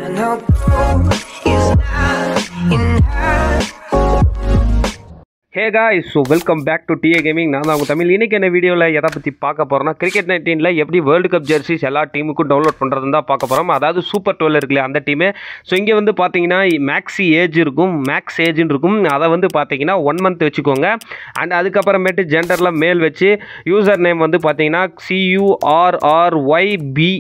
No gold is not enough. Hey guys so welcome back to DA gaming நான் தான் உங்கள் தமிழ் இன்றைக்கி என்ன வீடியோவில் எதை பற்றி பார்க்க போகிறோம்னா கிரிக்கெட் நைன்டீனில் எப்படி வேர்ல்டு கப் ஜெர்சிஸ் எல்லா டீமுக்கும் டவுன்லோட் பண்ணுறதுன்னு தான் பார்க்க போகிறோம் அதாவது சூப்பர் டுவெல் இருக்குல்ல அந்த டீமு ஸோ இங்கே வந்து பார்த்தீங்கன்னா மேக்ஸி ஏஜ் இருக்கும் மேக்ஸ் ஏஜ்னு இருக்கும் அதை வந்து பார்த்தீங்கன்னா ஒன் மந்த் வச்சுக்கோங்க அண்ட் அதுக்கப்புறமேட்டு ஜெண்டரில் மேல் வச்சு யூசர் நேம் வந்து பார்த்தீங்கன்னா சியூஆர்ஆர் ஒய்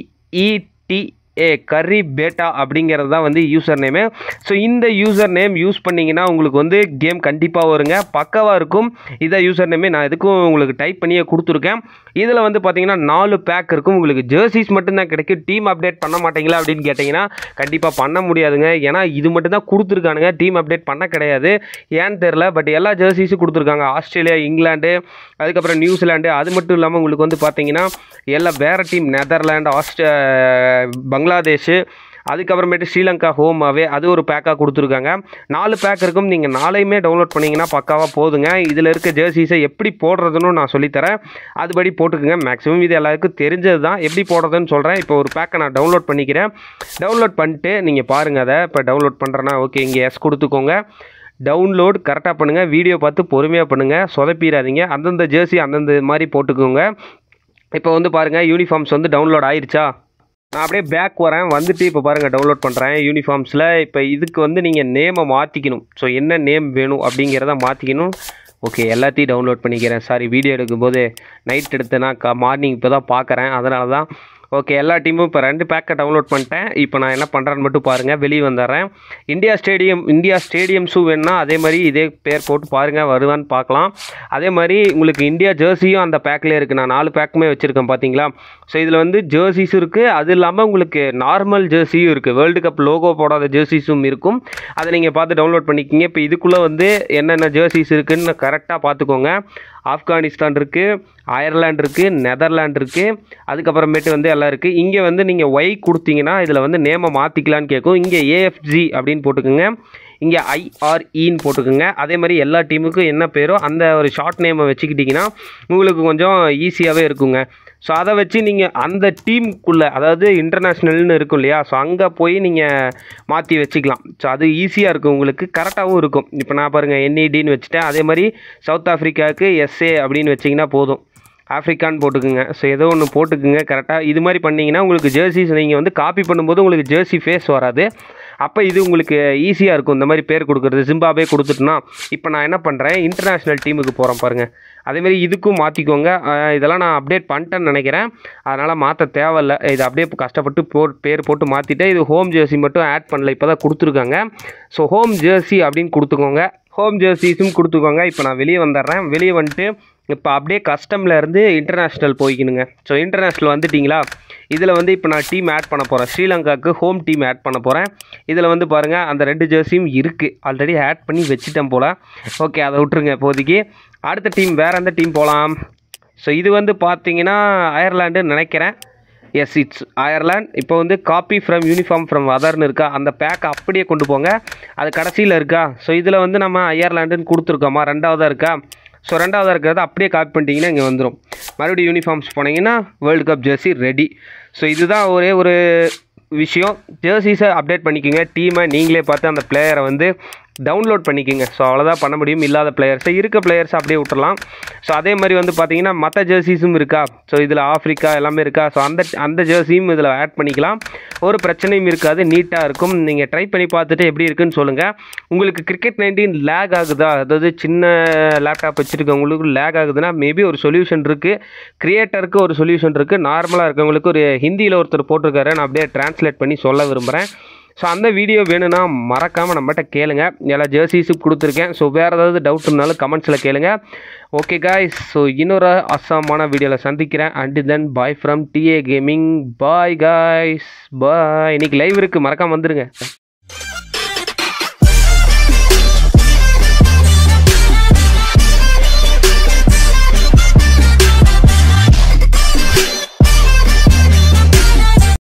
பிஇடி ஏ கரி பேட்டா அப்படிங்கிறது தான் வந்து யூசர் நேமு ஸோ இந்த யூசர் நேம் யூஸ் பண்ணிங்கன்னா உங்களுக்கு வந்து கேம் கண்டிப்பாக வருங்க பக்கவாக இருக்கும் இதை யூசர் நேமே நான் எதுக்கும் உங்களுக்கு டைப் பண்ணியே கொடுத்துருக்கேன் இதில் வந்து பார்த்தீங்கன்னா நாலு பேக் இருக்கும் உங்களுக்கு ஜெர்சிஸ் மட்டும்தான் கிடைக்கும் டீம் அப்டேட் பண்ண மாட்டீங்களா அப்படின்னு கேட்டிங்கன்னா கண்டிப்பாக பண்ண முடியாதுங்க ஏன்னா இது மட்டும் தான் கொடுத்துருக்கானுங்க டீம் அப்டேட் பண்ண கிடையாது ஏன்னு தெரில பட் எல்லா ஜெர்சிஸும் கொடுத்துருக்காங்க ஆஸ்திரேலியா இங்கிலாந்து அதுக்கப்புறம் நியூசிலாண்டு அது மட்டும் இல்லாமல் உங்களுக்கு வந்து பார்த்தீங்கன்னா எல்லா வேறு டீம் நெதர்லாண்டு ஆஸ்ட்ரே பங்களாதேஷ் அதுக்கப்புறமேட்டு ஸ்ரீலங்கா ஹோம் அவே அது ஒரு பேக்காக கொடுத்துருக்காங்க நாலு பேக் இருக்கும் நீங்கள் நாளையுமே டவுன்லோட் பண்ணிங்கன்னா பக்காவாக போதுங்க இதில் இருக்க ஜெர்சிஸை எப்படி போடுறதுன்னு நான் சொல்லித்தரேன் அதுபடி போட்டுக்குங்க மேக்ஸிமம் இது எல்லாருக்கும் தெரிஞ்சது தான் எப்படி போடுறதுன்னு சொல்கிறேன் இப்போ ஒரு பேக்கை நான் டவுன்லோட் பண்ணிக்கிறேன் டவுன்லோட் பண்ணிட்டு நீங்கள் பாருங்கள் அதை இப்போ டவுன்லோட் பண்ணுறேன்னா ஓகே இங்கே எஸ் கொடுத்துக்கோங்க டவுன்லோட் கரெக்டாக பண்ணுங்கள் வீடியோ பார்த்து பொறுமையாக பண்ணுங்கள் சொதப்பிடாதீங்க அந்தந்த ஜெர்சி அந்தந்த மாதிரி போட்டுக்கோங்க இப்போ வந்து பாருங்கள் யூனிஃபார்ம்ஸ் வந்து டவுன்லோட் ஆயிருச்சா நான் அப்படியே பேக் வரேன் வந்துட்டு இப்போ பாருங்கள் டவுன்லோட் பண்ணுறேன் யூனிஃபார்ம்ஸில் இப்போ இதுக்கு வந்து நீங்கள் நேமை மாற்றிக்கணும் ஸோ என்ன நேம் வேணும் அப்படிங்கிறத மாற்றிக்கணும் ஓகே எல்லாத்தையும் டவுன்லோட் பண்ணிக்கிறேன் சாரி வீடியோ எடுக்கும்போது நைட் எடுத்தேன்னா க மார்னிங் இப்போ தான் பார்க்குறேன் அதனால தான் ஓகே எல்லா டீமும் இப்போ ரெண்டு பேக்கை டவுன்லோட் பண்ணிட்டேன் இப்போ நான் என்ன பண்ணுறேன்னு மட்டும் பாருங்கள் வெளியே வந்துடுறேன் இந்தியா ஸ்டேடியம் இந்தியா ஸ்டேடியம்ஸும் வேணும்னா அதே மாதிரி இதே பேர் போட்டு பாருங்கள் வருதான்னு பார்க்கலாம் அதே மாதிரி உங்களுக்கு இந்தியா ஜெர்சியும் அந்த பேக்லேயே இருக்குது நான் நாலு பேக்குமே வச்சுருக்கேன் பார்த்தீங்களா ஸோ இதில் வந்து ஜெர்சிஸும் இருக்குது அது இல்லாமல் உங்களுக்கு நார்மல் ஜெர்சியும் இருக்குது வேர்ல்டு கப் லோகோ போடாத ஜெர்சிஸும் இருக்கும் அதை நீங்கள் பார்த்து டவுன்லோட் பண்ணிக்கிங்க இப்போ இதுக்குள்ளே வந்து என்னென்ன ஜெர்சிஸ் இருக்குன்னு கரெக்டாக பார்த்துக்கோங்க ஆப்கானிஸ்தான் இருக்குது அயர்லாண்ட் இருக்குது நெதர்லாண்ட் இருக்குது அதுக்கப்புறமேட்டு வந்து எல்லாம் இருக்குது இங்கே வந்து நீங்கள் ஒய் கொடுத்தீங்கன்னா இதில் வந்து நேமை மாற்றிக்கலான்னு கேட்கும் இங்கே ஏஎஃப்ஜி அப்படின்னு போட்டுக்கோங்க இங்கே ஐஆர்இன்னு போட்டுக்கோங்க அதே மாதிரி எல்லா டீமுக்கும் என்ன பேரோ அந்த ஒரு ஷார்ட் நேமை வச்சுக்கிட்டிங்கன்னா உங்களுக்கு கொஞ்சம் ஈஸியாகவே இருக்குங்க ஸோ அதை வச்சு நீங்கள் அந்த டீமுக்குள்ளே அதாவது இன்டர்நேஷ்னல்னு இருக்கும் இல்லையா ஸோ அங்கே போய் நீங்கள் மாற்றி வச்சுக்கலாம் ஸோ அது ஈஸியாக இருக்கும் உங்களுக்கு கரெக்டாகவும் இருக்கும் இப்போ நான் பாருங்கள் என்இடின்னு வச்சுட்டேன் அதே மாதிரி சவுத் ஆஃப்ரிக்காவுக்கு எஸ்ஏ அப்படின்னு வச்சிங்கன்னா போதும் ஆஃப்ரிக்கான்னு போட்டுக்குங்க ஸோ ஏதோ ஒன்று போட்டுக்குங்க கரெக்டாக இது மாதிரி பண்ணிங்கன்னா உங்களுக்கு ஜெர்சிஸ் நீங்கள் வந்து காப்பி பண்ணும்போது உங்களுக்கு ஜெர்சி ஃபேஸ் வராது அப்போ இது உங்களுக்கு ஈஸியாக இருக்கும் இந்த மாதிரி பேர் கொடுக்குறது ஜிம்பாபே கொடுத்துட்டுனா இப்போ நான் என்ன பண்ணுறேன் இன்டர்நேஷ்னல் டீமுக்கு போகிறேன் பாருங்கள் அதேமாதிரி இதுக்கும் மாற்றிக்கோங்க அஹ் இதெல்லாம் நான் அப்டேட் பண்ணிட்டேன்னு நினைக்கிறேன் அதனால் மாற்ற தேவையில்ல இது அப்படியே கஷ்டப்பட்டு போ பேர் போட்டு மாற்றிட்டு இது ஹோம் ஜெர்சி மட்டும் ஆட் பண்ணல இப்போ தான் கொடுத்துருக்காங்க ஸோ ஹோம் ஜெர்சி அப்படின்னு கொடுத்துக்கோங்க ஹோம் ஜெர்சிஸும் கொடுத்துக்கோங்க இப்போ நான் வெளியே வந்துடுறேன் வெளியே வந்துட்டு இப்போ அப்படியே கஸ்டமில் இருந்து இன்டர்நேஷ்னல் போய்க்கணுங்க ஸோ இன்டர்நேஷ்னல் வந்துட்டிங்களா இதில் வந்து இப்போ நான் டீம் ஆட் பண்ண போகிறேன் ஸ்ரீலங்காவுக்கு ஹோம் டீம் ஆட் பண்ண போகிறேன் இதில் வந்து பாருங்கள் அந்த ரெண்டு ஜெர்சியும் இருக்குது ஆல்ரெடி ஆட் பண்ணி வச்சுட்டேன் போல் ஓகே அதை விட்ருங்க இப்போதைக்கு அடுத்த டீம் வேறு எந்த டீம் போகலாம் ஸோ இது வந்து பார்த்தீங்கன்னா அயர்லாண்டுன்னு நினைக்கிறேன் எஸ் இட்ஸ் அயர்லாண்ட் இப்போ வந்து காப்பி ஃப்ரம் யூனிஃபார்ம் ஃப்ரம் அதர்னு இருக்கா அந்த பேக்கை அப்படியே கொண்டு போங்க அது கடைசியில் இருக்கா ஸோ இதில் வந்து நம்ம அயர்லாண்டுன்னு கொடுத்துருக்கோமா ரெண்டாவதாக இருக்கா ஸோ ரெண்டாவதாக இருக்கிறத அப்படியே காப்பி பண்ணிட்டீங்கன்னா இங்கே வந்துடும் மறுபடியும் யூனிஃபார்ம்ஸ் போனீங்கன்னா world cup jersey ready so இதுதான் ஒரே ஒரு விஷயம் ஜெர்சிஸை அப்டேட் பண்ணிக்கோங்க டீமை நீங்களே பார்த்து அந்த பிளேயரை வந்து டவுன்லோட் பண்ணிக்கோங்க ஸோ அவ்வளோதான் பண்ண முடியும் இல்லாத பிளேயர்ஸை இருக்க பிளேயர்ஸ் அப்படியே விட்டுறலாம் ஸோ அதே மாதிரி வந்து பார்த்தீங்கன்னா மற்ற ஜெர்சிஸும் இருக்கா ஸோ இதில் ஆஃப்ரிக்கா எல்லாமே இருக்கா ஸோ அந்த அந்த ஜெர்சியும் இதில் ஆட் பண்ணிக்கலாம் ஒரு பிரச்சனையும் இருக்காது நீட்டாக இருக்கும் நீங்கள் ட்ரை பண்ணி பார்த்துட்டு எப்படி இருக்குன்னு சொல்லுங்கள் உங்களுக்கு கிரிக்கெட் நைன்டீன் லேக் ஆகுதா அதாவது சின்ன லேப்டாப் வச்சுருக்கவங்களுக்கு லேக் ஆகுதுன்னா மேபி ஒரு சொல்யூஷன் இருக்குது கிரியேட்டருக்கு ஒரு சொல்யூஷன் இருக்குது நார்மலாக இருக்கவங்களுக்கு ஒரு ஹிந்தியில் ஒருத்தர் போட்டிருக்காரு நான் அப்படியே ட்ரான்ஸ்லேட் பண்ணி சொல்ல விரும்புகிறேன் ஸோ அந்த வீடியோ வேணும்னா மறக்காமல் நம்மகிட்ட கேளுங்க எல்லா ஜெர்சிஸும் கொடுத்துருக்கேன் ஸோ வேறு ஏதாவது டவுட் இருந்தாலும் கமெண்ட்ஸில் கேளுங்க ஓகே காய்ஸ் ஸோ இன்னொரு அசாமான வீடியோவில் சந்திக்கிறேன் and then bye from DA gaming bye guys bye இன்னைக்கு லைவ் இருக்குது மறக்காமல் வந்துருங்க